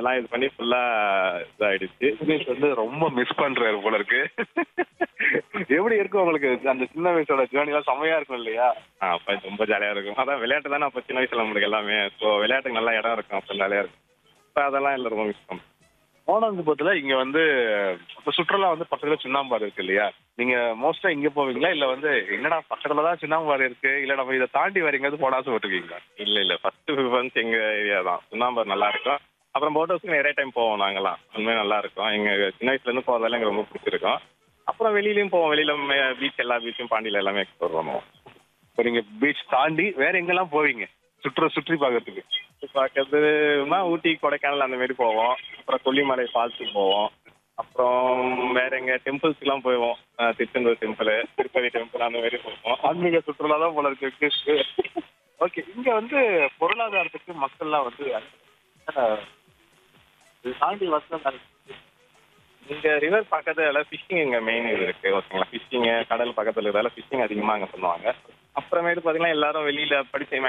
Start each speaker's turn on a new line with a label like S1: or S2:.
S1: அதெல்லாம் இது பண்ணி ஃபுல்லா இதாயிடுச்சு
S2: விக்னேஷ் வந்து ரொம்ப மிஸ் பண்றாரு போல இருக்கு எப்படி இருக்கும் உங்களுக்கு அந்த சின்ன வயசோட ஜேர்னி எல்லாம் செமையா இருக்கும் இல்லையா
S1: ஆ, அப்ப ரொம்ப ஜாலியா இருக்கும் அதான் விளையாட்டு தானே அப்ப சின்ன வயசுல நம்மளுக்கு எல்லாமே ஸோ விளையாட்டுக்கு நல்ல இடம் இருக்கும் அப்ப ஜாலியா இருக்கும் இப்ப அதெல்லாம் இல்லை ரொம்ப மிஸ் பண்ணும்
S2: ஓனாங்குப்பத்துல இங்க வந்து இப்ப சுற்றுலா வந்து பக்கத்துல சுண்ணாம்பாறு இருக்கு இல்லையா நீங்க மோஸ்டா இங்க போவீங்களா இல்ல வந்து என்னடா பக்கத்துல தான் சுண்ணாம்பாறு இருக்கு இல்ல நம்ம இதை தாண்டி வேற எங்கேயாவது போட ஆசைப்பட்டுருக்கீங்களா
S1: இல்ல இல்ல ஃபர்ஸ்ட் ப்ரிஃபரன்ஸ் எங்க ஏரியா தான் சுண்ணாம்பர் நல்லா இருக்கும் அப்புறம் போட் ஹவுஸ்க்கு நிறைய டைம் போவோம் நாங்கலாம் உண்மையாக நல்லா இருக்கும் எங்க சின்ன வயசுல இருந்து போறதால எனக்கு ரொம்ப பிடிச்சிருக்கும் அப்புறம் வெளியிலயும் போவோம் வெளியில பீச் எல்லா பீச்சும் பாண்டியில எல்லாமே எக்ஸ்ப்ளோர் பண்ணுவோம்
S2: இப்போ நீங்க பீச் தாண்டி வேற எங்கெல்லாம் போவீங்க சுற்ற சுற்றி பார்க்கறதுக்கு
S1: பார்க்கறதுனா ஊட்டி கொடைக்கானல் அந்த மாதிரி போவோம் அப்புறம் கொல்லிமலை ஃபால்ஸுக்கு போவோம் அப்புறம் வேற எங்க டெம்பிள்ஸ்க்குலாம் போவோம் அஹ் திருச்செந்தூர் டெம்பிள் திருப்பதி டெம்பிள் அந்த மாதிரி போவோம்
S2: ஆன்மீக சுற்றுலா தான் போல இருக்கு ஓகே இங்க வந்து பொருளாதாரத்துக்கு மக்கள்லாம் வந்து அஹ், இது தாண்டி வசதி
S1: இங்க ரிவர் பக்கத்துல ஃபிஷிங் இங்க மெயின் இது இருக்கு ஓகேங்களா ஃபிஷிங் கடல் பக்கத்துல இருக்கிறதால ஃபிஷிங் அதிகமா அங்க பண்ணுவாங்க அப்புறமேட்டு பாத்தீங்கன்னா எல்லாரும் வெளியில படிச்ச